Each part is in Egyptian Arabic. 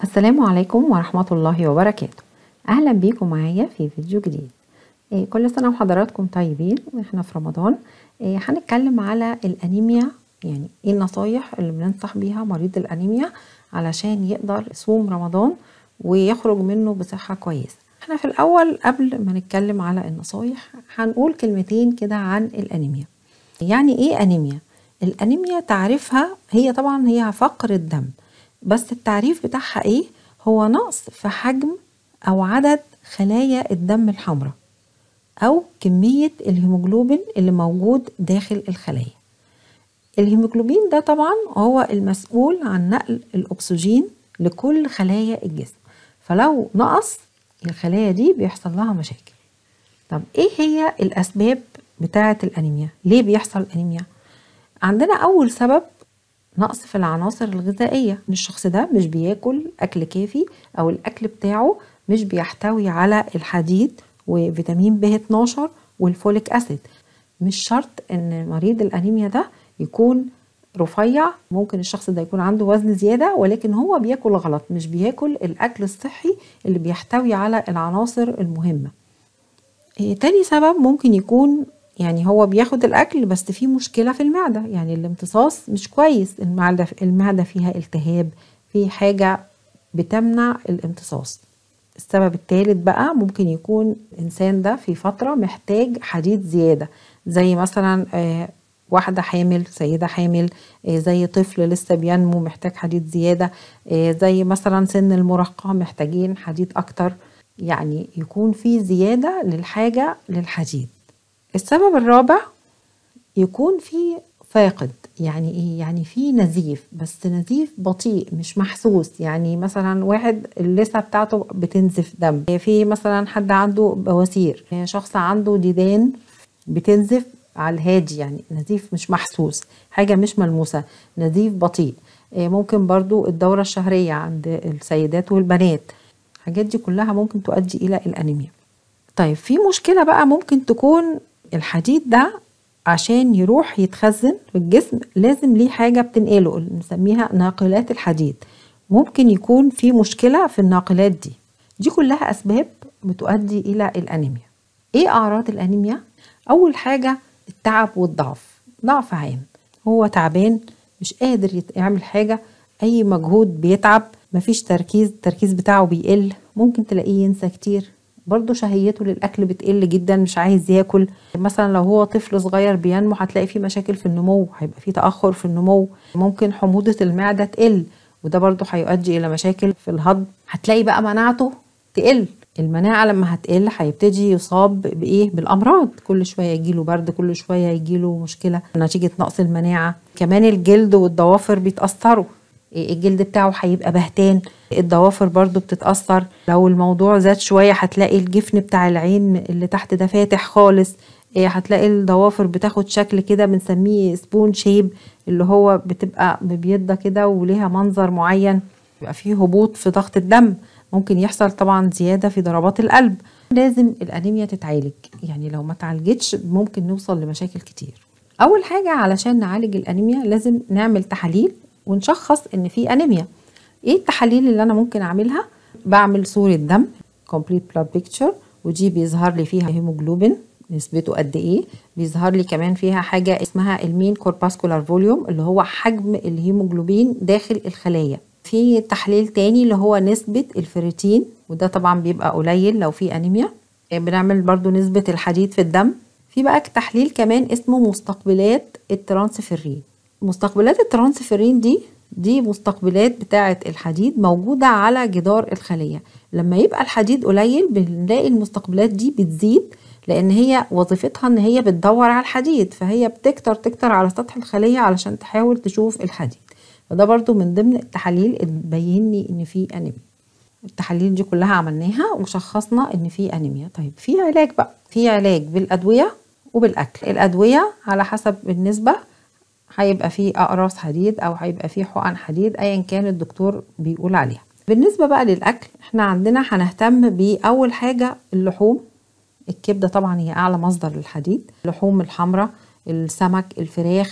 السلام عليكم ورحمة الله وبركاته أهلا بيكم معايا في فيديو جديد إيه، كل سنة وحضراتكم طيبين احنا في رمضان إيه، هنتكلم على الأنيميا يعني ايه النصايح اللي بننصح بيها مريض الأنيميا علشان يقدر يصوم رمضان ويخرج منه بصحة كويسة احنا في الأول قبل ما نتكلم على النصايح هنقول كلمتين كده عن الأنيميا يعني ايه أنيميا؟ الأنيميا تعريفها هي طبعا هي فقر الدم بس التعريف بتاعها ايه هو نقص في حجم او عدد خلايا الدم الحمراء او كمية الهيموجلوبين اللي موجود داخل الخلايا الهيموجلوبين ده طبعا هو المسؤول عن نقل الاكسجين لكل خلايا الجسم فلو نقص الخلايا دي بيحصل لها مشاكل طب ايه هي الاسباب بتاعة الانيميا ليه بيحصل انيميا عندنا اول سبب نقص في العناصر الغذائية إن الشخص ده مش بياكل أكل كافي أو الأكل بتاعه مش بيحتوي على الحديد وفيتامين ب 12 والفوليك أسيد مش شرط إن مريض الأنيميا ده يكون رفيع ممكن الشخص ده يكون عنده وزن زيادة ولكن هو بياكل غلط مش بياكل الأكل الصحي اللي بيحتوي على العناصر المهمة إيه تاني سبب ممكن يكون يعني هو بياخد الاكل بس في مشكله في المعده يعني الامتصاص مش كويس المعده المعده فيها التهاب في حاجه بتمنع الامتصاص السبب الثالث بقى ممكن يكون الانسان ده في فتره محتاج حديد زياده زي مثلا آه واحدة حامل سيدة حامل آه زي طفل لسه بينمو محتاج حديد زيادة آه زي مثلا سن المراهقة محتاجين حديد أكتر يعني يكون في زيادة للحاجة للحديد السبب الرابع يكون في فاقد يعني ايه يعني في نزيف بس نزيف بطيء مش محسوس يعني مثلا واحد اللثه بتاعته بتنزف دم في مثلا حد عنده بواسير شخص عنده ديدان بتنزف على الهادي يعني نزيف مش محسوس حاجه مش ملموسه نزيف بطيء ممكن برضو الدوره الشهريه عند السيدات والبنات الحاجات دي كلها ممكن تؤدي الى الانيميا طيب في مشكله بقى ممكن تكون الحديد ده عشان يروح يتخزن في الجسم لازم ليه حاجة بتنقله اللي بنسميها ناقلات الحديد ممكن يكون في مشكلة في الناقلات دي دي كلها أسباب بتؤدي إلى الأنيميا إيه أعراض الأنيميا؟ أول حاجة التعب والضعف ضعف عام هو تعبان مش قادر يعمل حاجة أي مجهود بيتعب مفيش تركيز التركيز بتاعه بيقل ممكن تلاقيه ينسى كتير برضه شهيته للاكل بتقل جدا مش عايز ياكل مثلا لو هو طفل صغير بينمو هتلاقي فيه مشاكل في النمو هيبقى فيه تاخر في النمو ممكن حموضه المعده تقل وده برضه هيؤدي الى مشاكل في الهضم هتلاقي بقى مناعته تقل المناعة لما هتقل هيبتدي يصاب بإيه؟ بالأمراض كل شوية يجيله برد كل شوية يجيله مشكلة نتيجة نقص المناعة كمان الجلد والضوافر بيتأثروا الجلد بتاعه هيبقى بهتان الضوافر برضو بتتأثر لو الموضوع زاد شوية هتلاقي الجفن بتاع العين اللي تحت ده فاتح خالص هتلاقي الضوافر بتاخد شكل كده بنسميه سبون شيب اللي هو بتبقى مبيضة كده وليها منظر معين يبقى فيه هبوط في ضغط الدم ممكن يحصل طبعا زيادة في ضربات القلب لازم الأنيميا تتعالج يعني لو ما تعالجتش ممكن نوصل لمشاكل كتير أول حاجة علشان نعالج الأنيميا لازم نعمل تحاليل ونشخص ان في انيميا ايه التحاليل اللي انا ممكن اعملها بعمل صورة دم complete blood picture ودي بيظهر لي فيها هيموجلوبين نسبته قد ايه بيظهر لي كمان فيها حاجة اسمها المين كورباسكولار فوليوم اللي هو حجم الهيموجلوبين داخل الخلايا في تحليل تاني اللي هو نسبة الفيريتين وده طبعا بيبقى قليل لو في انيميا بنعمل برضو نسبة الحديد في الدم في بقى تحليل كمان اسمه مستقبلات الترانسفيرين مستقبلات الترانسفيرين دي دي مستقبلات بتاعة الحديد موجودة على جدار الخلية لما يبقى الحديد قليل بنلاقي المستقبلات دي بتزيد لأن هي وظيفتها إن هي بتدور على الحديد فهي بتكتر تكتر على سطح الخلية علشان تحاول تشوف الحديد فده برضو من ضمن التحاليل اللي تبين لي إن في أنيميا التحاليل دي كلها عملناها وشخصنا إن في أنيميا طيب في علاج بقى في علاج بالأدوية وبالأكل الأدوية على حسب النسبة هيبقى فيه اقراص حديد او هيبقى فيه حقن حديد ايا كان الدكتور بيقول عليها بالنسبه بقى للاكل احنا عندنا هنهتم باول حاجه اللحوم الكبده طبعا هي اعلى مصدر للحديد اللحوم الحمراء السمك الفراخ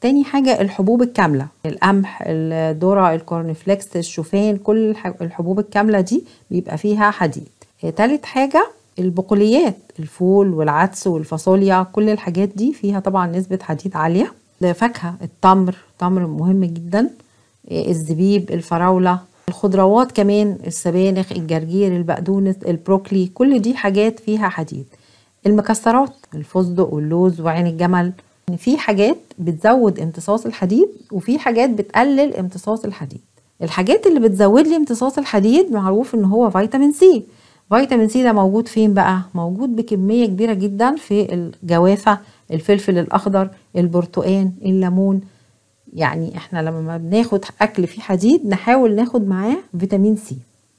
تاني حاجة الحبوب الكاملة القمح الذرة الكورنفليكس الشوفان كل الح- الحبوب الكاملة دي بيبقى فيها حديد آه، تالت حاجة البقوليات الفول والعدس والفاصوليا كل الحاجات دي فيها طبعا نسبة حديد عالية الفاكهة التمر تمر مهم جدا آه، الزبيب الفراولة الخضروات كمان السبانخ الجرجير البقدونس البروكلي كل دي حاجات فيها حديد المكسرات الفستق واللوز وعين الجمل في حاجات بتزود امتصاص الحديد وفي حاجات بتقلل امتصاص الحديد الحاجات اللي بتزود لي امتصاص الحديد معروف ان هو فيتامين سي فيتامين سي ده موجود فين بقى موجود بكمية كبيرة جدا في الجوافة الفلفل الاخضر البرتقان الليمون يعني احنا لما بناخد اكل فيه حديد نحاول ناخد معاه فيتامين سي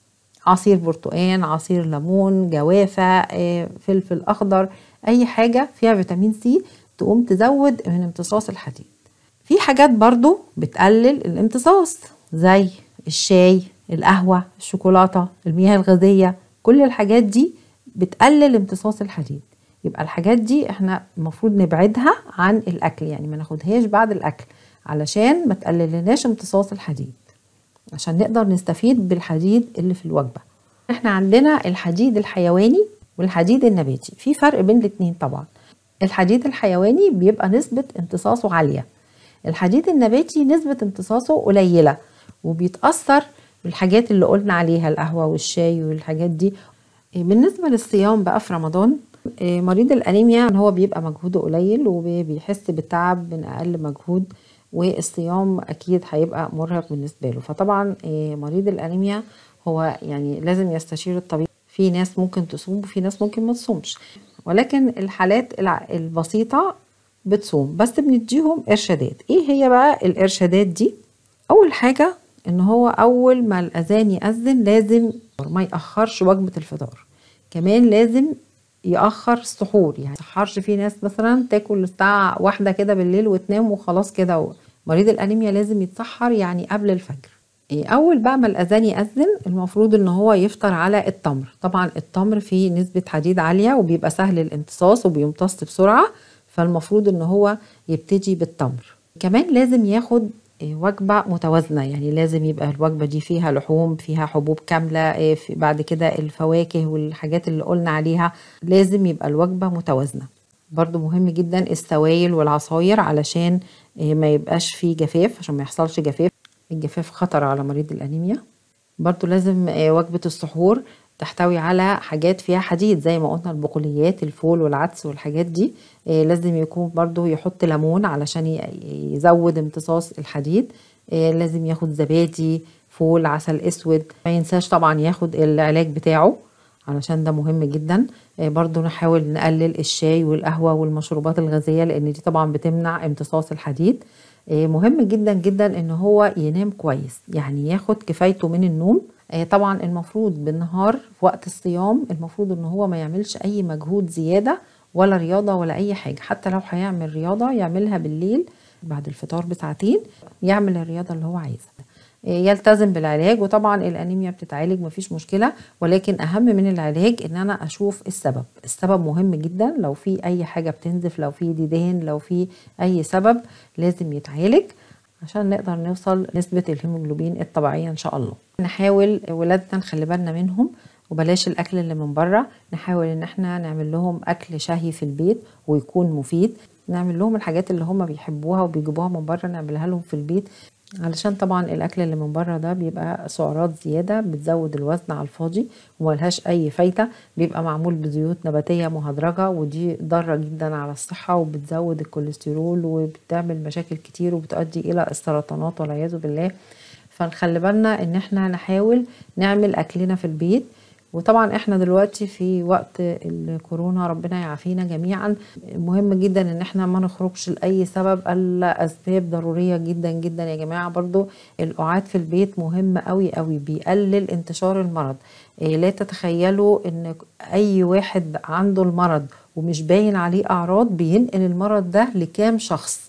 عصير برتقان عصير ليمون جوافة آه، فلفل أخضر أي حاجة فيها فيتامين سي تقوم تزود من امتصاص الحديد في حاجات برضو بتقلل الامتصاص زي الشاي القهوة الشوكولاتة المياه الغازية كل الحاجات دي بتقلل امتصاص الحديد يبقى الحاجات دي احنا المفروض نبعدها عن الأكل يعني ما ناخدهاش بعد الأكل علشان ما تقللناش امتصاص الحديد عشان نقدر نستفيد بالحديد اللي في الوجبة احنا عندنا الحديد الحيواني والحديد النباتي في فرق بين الاتنين طبعا الحديد الحيواني بيبقى نسبة امتصاصه عالية الحديد النباتي نسبة امتصاصه قليلة وبيتأثر بالحاجات اللي قلنا عليها القهوة والشاي والحاجات دي بالنسبة للصيام بقى في رمضان آه، مريض الأنيميا هو بيبقى مجهوده قليل وبيحس بالتعب من أقل مجهود والصيام أكيد هيبقى مرهق بالنسبة له فطبعا آه، مريض الأنيميا هو يعني لازم يستشير الطبيب في ناس ممكن تصوم وفي ناس ممكن ما تصومش ولكن الحالات الع- البسيطة بتصوم بس بنديهم إرشادات إيه هي بقى الإرشادات دي أول حاجة إن هو أول ما الأذان يأذن لازم ما يأخرش وجبة الفطار كمان لازم يأخر السحور يعني سحرش في ناس مثلا تاكل الساعة واحدة كده بالليل وتنام وخلاص كده مريض الأنيميا لازم يتسحر يعني قبل الفجر إيه، أول بقى ما الأذان يأذن المفروض إن هو يفطر على التمر طبعا التمر فيه نسبة حديد عالية وبيبقى سهل الامتصاص وبيمتص بسرعة فالمفروض إن هو يبتدي بالتمر كمان لازم ياخد إيه، وجبة متوازنة يعني لازم يبقى الوجبة دي فيها لحوم فيها حبوب كاملة إيه، في- بعد كده الفواكه والحاجات اللي قلنا عليها لازم يبقى الوجبة متوازنة برضو مهم جدا السوائل والعصاير علشان إيه، ما يبقاش فيه جفاف عشان ما يحصلش جفاف الجفاف خطر على مريض الأنيميا برضو لازم آه، وجبة السحور تحتوي على حاجات فيها حديد زي ما قلنا البقوليات الفول والعدس والحاجات دي آه، لازم يكون برضو يحط ليمون علشان ي- يزود امتصاص الحديد آه، لازم ياخد زبادي فول عسل اسود ما ينساش طبعا ياخد العلاج بتاعه علشان ده مهم جدا آه، برضو نحاول نقلل الشاي والقهوة والمشروبات الغازية لان دي طبعا بتمنع امتصاص الحديد آه، مهم جدا جدا ان هو ينام كويس يعني ياخد كفايته من النوم آه، طبعا المفروض بالنهار في وقت الصيام المفروض ان هو ما يعملش اي مجهود زيادة ولا رياضة ولا اي حاجة حتى لو هيعمل رياضة يعملها بالليل بعد الفطار بساعتين يعمل الرياضة اللي هو عايزها يلتزم بالعلاج وطبعا الانيميا بتتعالج مفيش مشكله ولكن اهم من العلاج ان انا اشوف السبب السبب مهم جدا لو في اي حاجه بتنزف لو في ديدان لو في اي سبب لازم يتعالج عشان نقدر نوصل نسبه الهيموجلوبين الطبيعيه ان شاء الله نحاول ولادنا نخلي بالنا منهم وبلاش الاكل اللي من بره نحاول ان احنا نعمل لهم اكل شهي في البيت ويكون مفيد نعمل لهم الحاجات اللي هم بيحبوها وبيجيبوها من بره نعملها لهم في البيت علشان طبعا الاكل اللي من بره ده بيبقى سعرات زياده بتزود الوزن على الفاضي وملهاش اي فايده بيبقى معمول بزيوت نباتيه مهدرجه ودي ضاره جدا على الصحه وبتزود الكوليسترول وبتعمل مشاكل كتير وبتؤدي الى السرطانات والعياذ بالله فنخلي بالنا ان احنا نحاول نعمل اكلنا في البيت وطبعا احنا دلوقتي في وقت الكورونا ربنا يعافينا جميعا مهم جدا ان احنا ما نخرجش لاي سبب الا اسباب ضروريه جدا جدا يا جماعه برضو القعاد في البيت مهم قوي قوي بيقلل انتشار المرض إيه لا تتخيلوا ان اي واحد عنده المرض ومش باين عليه اعراض بينقل المرض ده لكام شخص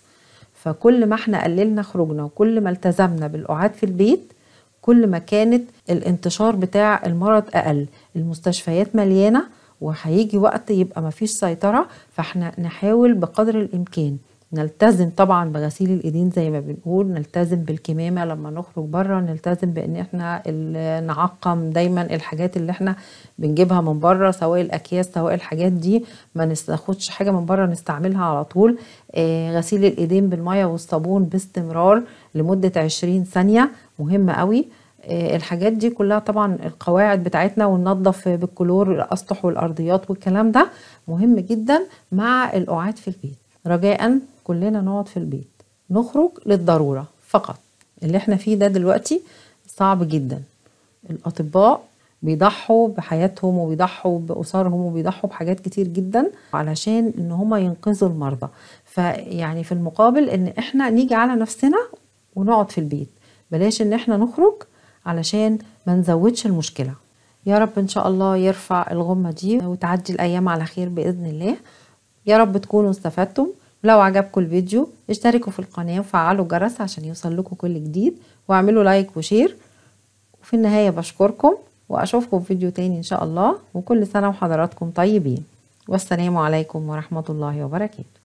فكل ما احنا قللنا خروجنا وكل ما التزمنا بالقعاد في البيت كل ما كانت الانتشار بتاع المرض اقل المستشفيات مليانه وهيجي وقت يبقى مفيش سيطره فاحنا نحاول بقدر الامكان نلتزم طبعا بغسيل الايدين زي ما بنقول نلتزم بالكمامه لما نخرج بره نلتزم بان احنا ال- نعقم دايما الحاجات اللي احنا بنجيبها من بره سواء الاكياس سواء الحاجات دي ما ناخدش حاجه من بره نستعملها على طول آه، غسيل الايدين بالميه والصابون باستمرار لمده 20 ثانيه مهم قوي آه، الحاجات دي كلها طبعا القواعد بتاعتنا وننظف بالكلور الاسطح والارضيات والكلام ده مهم جدا مع القعاد في البيت رجاء كلنا نقعد في البيت نخرج للضروره فقط اللي احنا فيه ده دلوقتي صعب جدا الاطباء بيضحوا بحياتهم وبيضحوا باسرهم وبيضحوا بحاجات كتير جدا علشان ان هم ينقذوا المرضى فيعني في المقابل ان احنا نيجي على نفسنا ونقعد في البيت بلاش ان احنا نخرج علشان ما نزودش المشكله يا رب ان شاء الله يرفع الغمه دي وتعدي الايام على خير باذن الله يا رب تكونوا استفدتم لو عجبكم الفيديو اشتركوا في القناه وفعلوا الجرس عشان يوصل لكم كل جديد واعملوا لايك وشير وفي النهايه بشكركم واشوفكم في فيديو تاني ان شاء الله وكل سنه وحضراتكم طيبين والسلام عليكم ورحمه الله وبركاته